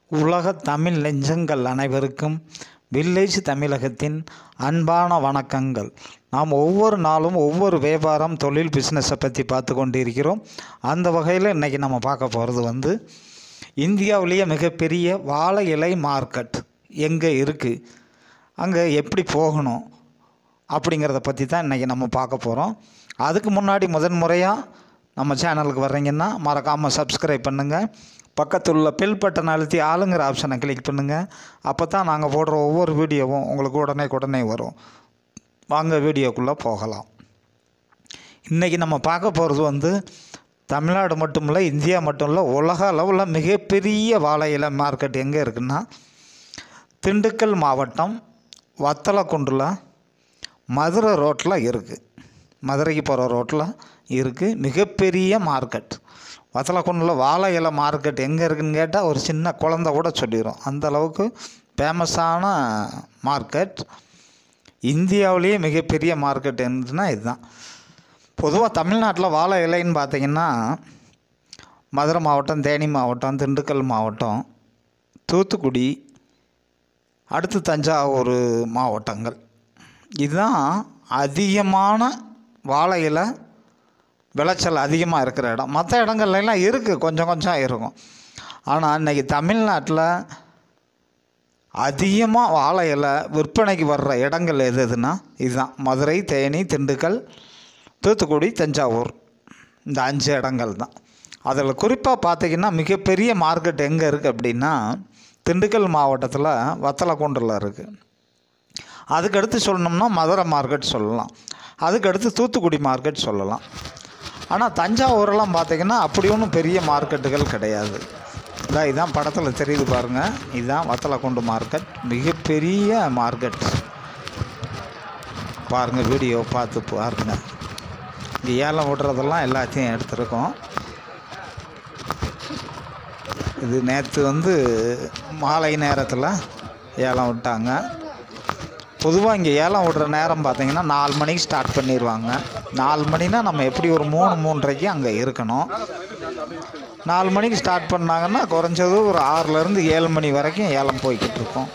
உலக தமிழ் நெஞ்சங்கள் அனைவருக்கும் வில்லேஜ் தமிழகத்தின் அன்பான வணக்கங்கள் நாம் ஒவ்வொரு நாளும் ஒவ்வொரு வியாபாரம் தொழில் பிஸ்னஸை பற்றி பார்த்து கொண்டு இருக்கிறோம் அந்த வகையில் இன்றைக்கி நம்ம பார்க்க போகிறது வந்து இந்தியாவிலேயே மிகப்பெரிய வாழை இலை மார்க்கெட் எங்கே இருக்குது அங்கே எப்படி போகணும் அப்படிங்கிறத பற்றி தான் இன்றைக்கி நம்ம பார்க்க போகிறோம் அதுக்கு முன்னாடி முதன் முறையாக நம்ம சேனலுக்கு வர்றீங்கன்னா மறக்காமல் சப்ஸ்கிரைப் பண்ணுங்கள் பக்கத்தில் உள்ள பெல் பட்டன் அழுத்தி ஆளுங்கிற ஆப்ஷனை கிளிக் பண்ணுங்கள் அப்போ தான் நாங்கள் போடுற ஒவ்வொரு வீடியோவும் உங்களுக்கு உடனே உடனே வரும் வாங்க வீடியோக்குள்ளே போகலாம் இன்றைக்கி நம்ம பார்க்க போகிறது வந்து தமிழ்நாடு மட்டும் இல்லை இந்தியா மட்டும் இல்லை உலக அளவில் மிகப்பெரிய வாழை இலை மார்க்கெட் எங்கே இருக்குன்னா திண்டுக்கல் மாவட்டம் வத்தலக்குண்டில் மதுரை ரோட்டில் இருக்குது மதுரைக்கு போகிற ரோட்டில் இருக்குது மிகப்பெரிய மார்க்கெட் வத்தலக்குண்டில் வாழை இலை மார்க்கெட் எங்கே இருக்குதுன்னு கேட்டால் ஒரு சின்ன குழந்த கூட சொல்லிடும் அந்த அளவுக்கு ஃபேமஸான மார்க்கெட் இந்தியாவிலேயே மிகப்பெரிய மார்க்கெட் என்னதுன்னா இதுதான் பொதுவாக தமிழ்நாட்டில் வாழை இலைன்னு பார்த்தீங்கன்னா மதுரை மாவட்டம் தேனி மாவட்டம் திண்டுக்கல் மாவட்டம் தூத்துக்குடி அடுத்து தஞ்சாவூர் மாவட்டங்கள் இதுதான் அதிகமான வாழை இலை விளைச்சல் அதிகமாக இருக்கிற இடம் மற்ற இடங்கள்லாம் இருக்குது கொஞ்சம் கொஞ்சம் இருக்கும் ஆனால் இன்றைக்கி தமிழ்நாட்டில் அதிகமாக வாழை இலை விற்பனைக்கு வர்ற இடங்கள் எது எதுனா இதுதான் மதுரை தேனி திண்டுக்கல் தூத்துக்குடி தஞ்சாவூர் இந்த அஞ்சு இடங்கள் தான் அதில் குறிப்பாக பார்த்தீங்கன்னா மிகப்பெரிய மார்க்கெட் எங்கே இருக்குது அப்படின்னா திண்டுக்கல் மாவட்டத்தில் வத்தலக்குண்டில் இருக்குது அதுக்கடுத்து சொல்லணும்னா மதுரை மார்க்கெட் சொல்லலாம் அதுக்கடுத்து தூத்துக்குடி மார்க்கெட் சொல்லலாம் ஆனால் தஞ்சாவூரெல்லாம் பார்த்திங்கன்னா அப்படி ஒன்றும் பெரிய மார்க்கெட்டுகள் கிடையாது இதான் இதான் படத்தில் தெரியுது பாருங்கள் இதுதான் வத்தலக்குண்டு மார்க்கெட் மிகப்பெரிய மார்க்கெட் பாருங்கள் வீடியோ பார்த்து பாருங்கள் இங்கே ஏலம் விடுறதெல்லாம் எல்லாத்தையும் எடுத்துருக்கோம் இது நேற்று வந்து மாலை நேரத்தில் ஏலம் விட்டாங்க பொதுவாக இங்கே ஏலம் விடுற நேரம் பார்த்தீங்கன்னா நாலு மணிக்கு ஸ்டார்ட் பண்ணிடுவாங்க நாலு மணினா நம்ம எப்படி ஒரு மூணு மூன்றரைக்கு அங்கே இருக்கணும் நாலு மணிக்கு ஸ்டார்ட் பண்ணாங்கன்னா குறைஞ்சது ஒரு ஆறுலேருந்து ஏழு மணி வரைக்கும் ஏலம் போய்கிட்டு இருக்கோம்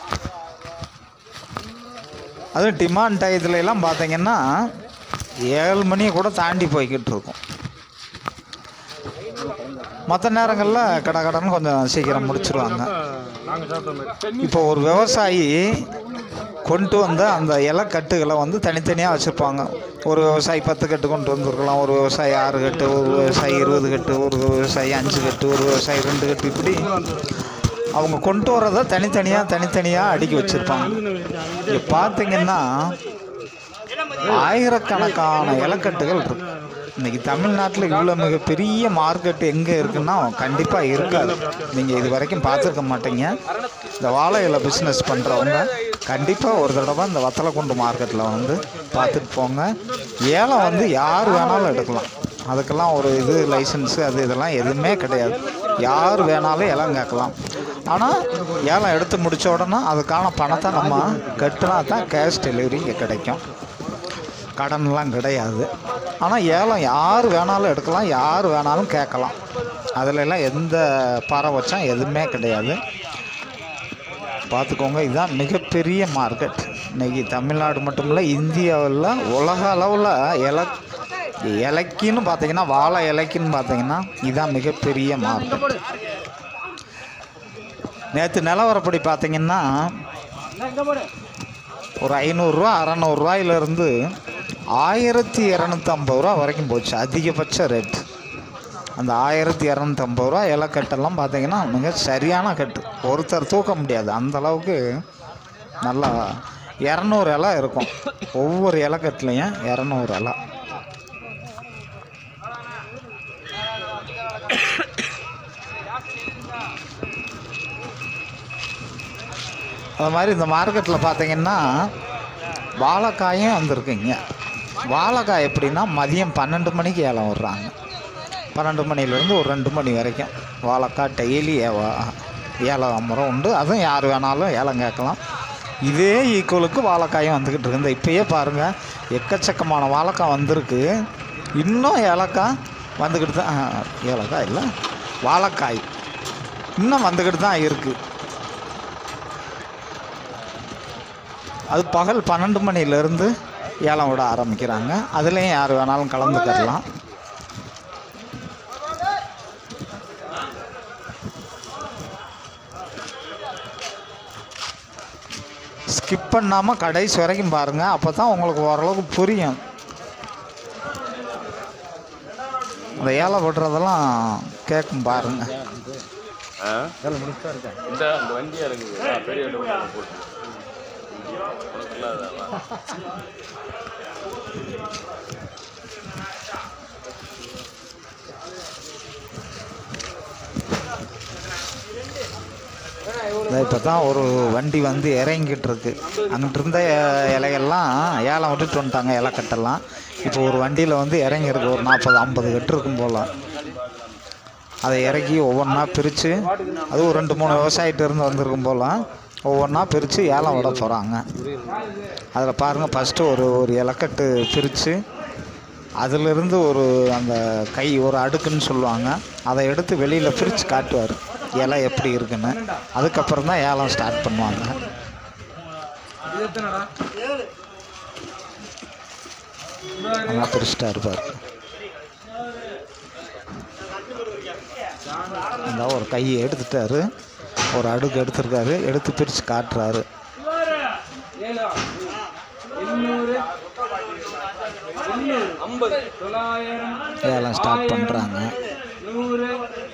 அதுவும் டிமாண்ட் டயத்துல எல்லாம் பார்த்தீங்கன்னா ஏழு மணியை கூட தாண்டி போய்கிட்டு இருக்கும் மற்ற நேரங்களில் கடை கடன் கொஞ்சம் சீக்கிரம் முடிச்சிருவாங்க இப்போ ஒரு விவசாயி கொண்டு வந்த அந்த இலக்கட்டுகளை வந்து தனித்தனியாக வச்சுருப்பாங்க ஒரு விவசாயி பத்து கட்டு கொண்டு வந்திருக்கலாம் ஒரு விவசாயி ஆறு கட்டு ஒரு விவசாயி இருபது கட்டு ஒரு விவசாயி அஞ்சு கட்டு ஒரு விவசாயி ரெண்டு கட்டு இப்படி அவங்க கொண்டு வரதை தனித்தனியாக தனித்தனியாக அடுக்கி வச்சுருப்பாங்க இங்கே பார்த்தீங்கன்னா ஆயிரக்கணக்கான இலக்கட்டுகள் இருக்கு இன்றைக்கி தமிழ்நாட்டில் இவ்வளோ மிகப்பெரிய மார்க்கெட் எங்கே இருக்குன்னா கண்டிப்பாக இருக்காது நீங்கள் இது வரைக்கும் பார்த்துருக்க மாட்டீங்க இந்த வாழை இலை பிஸ்னஸ் பண்ணுறவங்க கண்டிப்பாக ஒரு தடவை இந்த வத்தலக்குண்டு மார்க்கெட்டில் வந்து பார்த்துட்டு போங்க ஏலம் வந்து யார் வேணாலும் எடுக்கலாம் அதுக்கெல்லாம் ஒரு இது லைசன்ஸு அது இதெல்லாம் எதுவுமே கிடையாது யார் வேணாலும் ஏலம் கேட்கலாம் ஆனால் ஏலம் எடுத்து முடித்த உடனே அதுக்கான பணத்தை நம்ம கட்டினா தான் கேஷ் டெலிவரி இங்கே கிடைக்கும் கடன்லாம் கிடையாது ஆனால் ஏலம் யார் வேணாலும் எடுக்கலாம் யார் வேணாலும் கேட்கலாம் அதிலெல்லாம் எந்த பாரபட்சம் எதுவுமே கிடையாது பார்த்துக்கோங்க இதுதான் மிகப்பெரிய மார்க்கெட் இன்றைக்கி தமிழ்நாடு மட்டும் இல்லை இந்தியாவில் உலக அளவில் இல இலைக்குன்னு பார்த்தீங்கன்னா வாழை இலைக்குன்னு பார்த்தீங்கன்னா இதுதான் மிகப்பெரிய மார்க்கெட் நேற்று நிலவரப்படி பார்த்தீங்கன்னா ஒரு ஐநூறுரூவா அறநூறுரூவாயிலேருந்து ஆயிரத்தி இரநூத்தம்பது ரூபா வரைக்கும் போச்சு அதிகபட்ச ரேட் அந்த ஆயிரத்தி இரநூத்தம்பது ரூபா இலக்கட்டெல்லாம் பார்த்தீங்கன்னா மிக சரியான கட்டு ஒருத்தர் தூக்க முடியாது அந்த அளவுக்கு நல்லா இரநூறு இலை இருக்கும் ஒவ்வொரு இலக்கட்டுலேயும் இரநூறு இலை அது மாதிரி இந்த மார்க்கெட்டில் பார்த்தீங்கன்னா வாழைக்காயும் வந்திருக்குங்க வாழைக்காய் எப்படின்னா மதியம் பன்னெண்டு மணிக்கு ஏலம் விட்றாங்க பன்னெண்டு மணிலேருந்து ஒரு ரெண்டு மணி வரைக்கும் வாழைக்காய் டெய்லி ஏலம் முறை உண்டு அதுவும் யார் வேணாலும் ஏலம் கேட்கலாம் இதே ஈக்குவலுக்கு வாழைக்காயும் வந்துக்கிட்டு இருக்கு இந்த இப்போயே பாருங்கள் எக்கச்சக்கமான வாழைக்காய் வந்திருக்கு இன்னும் ஏலக்காய் வந்துக்கிட்டு தான் ஏலக்காய் இல்லை வாழைக்காய் இன்னும் வந்துக்கிட்டு தான் இருக்குது அது பகல் பன்னெண்டு மணிலேருந்து ஏலம் விட ஆரம்பிக்கிறாங்க அதுலேயும் யார் வேணாலும் கலந்துக்கிடலாம் ஸ்கிப் பண்ணாமல் கடைசி வரைக்கும் பாருங்கள் அப்போ தான் உங்களுக்கு ஓரளவுக்கு புரியும் அந்த ஏழை விடுறதெல்லாம் கேட்கும் பாருங்க ஆ? இந்த அந்த வண்டியா இருக்குது ஆ, பெரிய வண்டி ஒண்ணு போட்டு உனக்கு இல்லாததா? இப்போ தான் ஒரு வண்டி வந்து இறங்கிட்டு இருக்கு அங்கிட்டு இருந்த இ- இலையெல்லாம் ஏலம் விட்டுட்டு வந்துட்டாங்க இலை கட்டெல்லாம் இப்போ ஒரு வண்டியில் வந்து இறங்கியிருக்கு ஒரு நாற்பது ஐம்பது கட்டு இருக்கும் போல் அதை இறக்கி ஒவ்வொன்றா பிரித்து அது ஒரு ரெண்டு மூணு விவசாயிட்ட இருந்து வந்திருக்கும் போல் ஒவ்வொன்றா பிரித்து ஏலம் விட போகிறாங்க அதில் பாருங்கள் ஃபஸ்ட்டு ஒரு ஒரு இலக்கட்டு பிரித்து அதிலிருந்து ஒரு அந்த கை ஒரு அடுக்குன்னு சொல்லுவாங்க அதை எடுத்து வெளியில் பிரித்து காட்டுவார் இலை எப்படி இருக்குன்னு அதுக்கப்புறம் தான் ஏலம் ஸ்டார்ட் பண்ணுவாங்க நல்லா பிரிச்சுட்டா இருப்பார் அந்த ஒரு கையை எடுத்துட்டாரு ஒரு அடுக்கு எடுத்திருக்காரு எடுத்து பிரித்து காட்டுறாரு ஐம்பது தொள்ளாயிரம் ஏலம் ஸ்டார்ட் பண்ணுறாங்க நூறு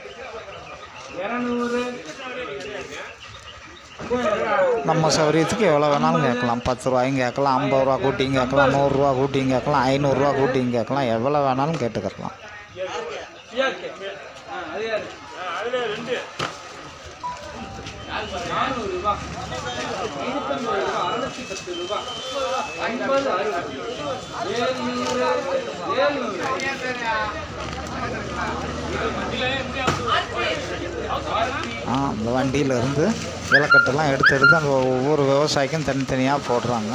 இரநூறு நம்ம சௌகரியத்துக்கு எவ்வளோ வேணாலும் கேட்கலாம் பத்து ரூபாயும் கேட்கலாம் ஐம்பது ரூபா கூட்டியும் கேட்கலாம் நூறுரூவா கூட்டியும் கேட்கலாம் ஐநூறுரூவா கூட்டியும் கேட்கலாம் எவ்வளோ வேணாலும் கேட்டுக்கலாம் சியாக்கே. ஆ, அது யாரு? நானூறு ரூபா ஐநூத்தம்பது ரூபா அறுநூத்தி பத்து ரூபா ஐம்பது அறுபது ஏழ்நூறு ஏழ்நூறு ஆ அந்த வண்டியிலேருந்து இலக்கட்டெல்லாம் எடுத்து எடுத்து அந்த ஒவ்வொரு விவசாயிக்கும் தனித்தனியாக போடுறாங்க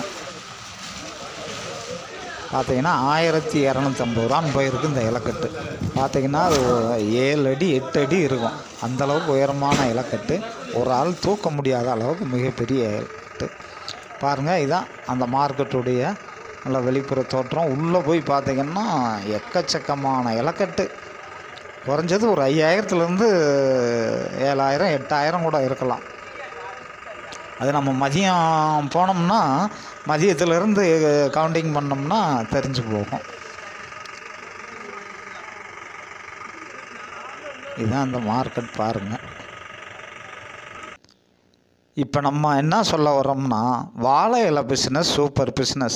பார்த்தீங்கன்னா ஆயிரத்தி இரநூத்தம்பது ரூபான்னு போயிருக்கு இந்த இலக்கட்டு பார்த்தீங்கன்னா அது ஏழு அடி எட்டு அடி இருக்கும் அந்த அளவுக்கு உயரமான இலக்கட்டு ஒரு ஆள் தூக்க முடியாத அளவுக்கு மிகப்பெரிய இலக்கட்டு பாருங்கள் இதான் அந்த மார்க்கெட்டுடைய நல்ல வெளிப்புற தோற்றம் உள்ளே போய் பார்த்தீங்கன்னா எக்கச்சக்கமான இலக்கட்டு குறைஞ்சது ஒரு ஐயாயிரத்துலேருந்து ஏழாயிரம் எட்டாயிரம் கூட இருக்கலாம் அது நம்ம மதியம் போனோம்னா மதியத்துலேருந்து கவுண்டிங் பண்ணோம்னா தெரிஞ்சு போகும் இதுதான் அந்த மார்க்கெட் பாருங்கள் இப்போ நம்ம என்ன சொல்ல வரோம்னா வாழை இலை பிஸ்னஸ் சூப்பர் பிஸ்னஸ்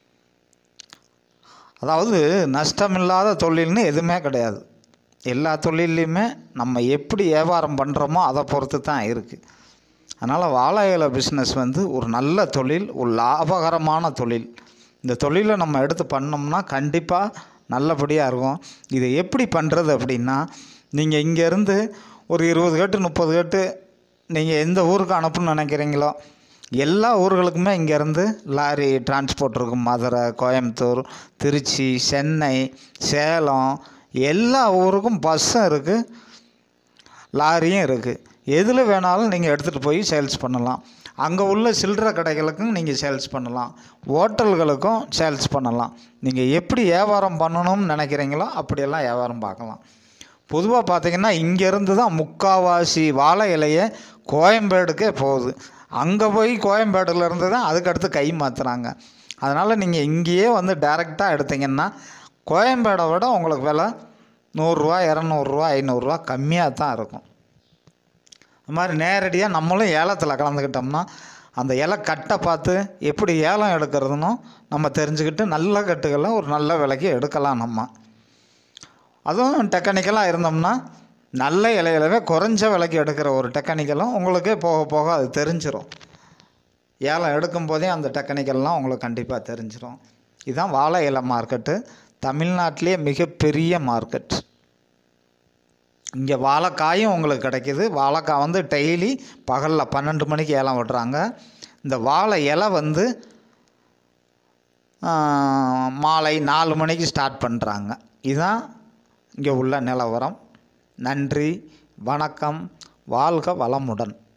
அதாவது நஷ்டமில்லாத தொழில்னு எதுவுமே கிடையாது எல்லா தொழில்லையுமே நம்ம எப்படி வியாபாரம் பண்ணுறோமோ அதை பொறுத்து தான் இருக்குது அதனால் வாழை இலை பிஸ்னஸ் வந்து ஒரு நல்ல தொழில் ஒரு லாபகரமான தொழில் இந்த தொழிலை நம்ம எடுத்து பண்ணோம்னா கண்டிப்பாக நல்லபடியாக இருக்கும் இதை எப்படி பண்ணுறது அப்படின்னா நீங்கள் இங்கேருந்து ஒரு இருபது கட்டு முப்பது கட்டு நீங்கள் எந்த ஊருக்கு அனுப்பணும்னு நினைக்கிறீங்களோ எல்லா ஊர்களுக்குமே இங்கேருந்து லாரி டிரான்ஸ்போர்ட் இருக்கும் மதுரை கோயம்புத்தூர் திருச்சி சென்னை சேலம் எல்லா ஊருக்கும் பஸ்ஸும் இருக்குது லாரியும் இருக்குது எதில் வேணாலும் நீங்கள் எடுத்துகிட்டு போய் சேல்ஸ் பண்ணலாம் அங்கே உள்ள சில்லறை கடைகளுக்கும் நீங்கள் சேல்ஸ் பண்ணலாம் ஹோட்டல்களுக்கும் சேல்ஸ் பண்ணலாம் நீங்கள் எப்படி வியாபாரம் பண்ணணும்னு நினைக்கிறீங்களோ அப்படியெல்லாம் வியாபாரம் பார்க்கலாம் பொதுவாக பார்த்தீங்கன்னா இங்கேருந்து தான் முக்காவாசி வாழை இலையை கோயம்பேடுக்கே போகுது அங்கே போய் கோயம்பேடுலேருந்து தான் அதுக்கடுத்து கை மாற்றுறாங்க அதனால் நீங்கள் இங்கேயே வந்து டைரெக்டாக எடுத்தீங்கன்னா கோயம்பேடை விட உங்களுக்கு விலை நூறுரூவா இரநூறுவா ஐநூறுரூவா கம்மியாக தான் இருக்கும் அது மாதிரி நேரடியாக நம்மளும் ஏலத்தில் கலந்துக்கிட்டோம்னா அந்த இலை கட்டை பார்த்து எப்படி ஏலம் எடுக்கிறதுனோ நம்ம தெரிஞ்சுக்கிட்டு நல்ல கட்டுகளை ஒரு நல்ல விலைக்கு எடுக்கலாம் நம்ம அதுவும் டெக்னிக்கலாக இருந்தோம்னா நல்ல இலையிலவே குறைஞ்ச விலைக்கு எடுக்கிற ஒரு டெக்னிக்கலும் உங்களுக்கே போக போக அது தெரிஞ்சிடும் ஏலம் எடுக்கும் போதே அந்த டெக்னிக்கல்லாம் உங்களுக்கு கண்டிப்பாக தெரிஞ்சிடும் இதுதான் வாழை இலை மார்க்கெட்டு தமிழ்நாட்டிலே மிகப்பெரிய மார்க்கெட் இங்கே வாழைக்காயும் உங்களுக்கு கிடைக்கிது வாழைக்காய் வந்து டெய்லி பகலில் பன்னெண்டு மணிக்கு ஏலம் விடுறாங்க இந்த வாழை இலை வந்து ஆஹ், மாலை நாலு மணிக்கு ஸ்டார்ட் பண்ணுறாங்க இதுதான் இங்கே உள்ள நிலவரம் நன்றி வணக்கம் வாழ்க வளமுடன்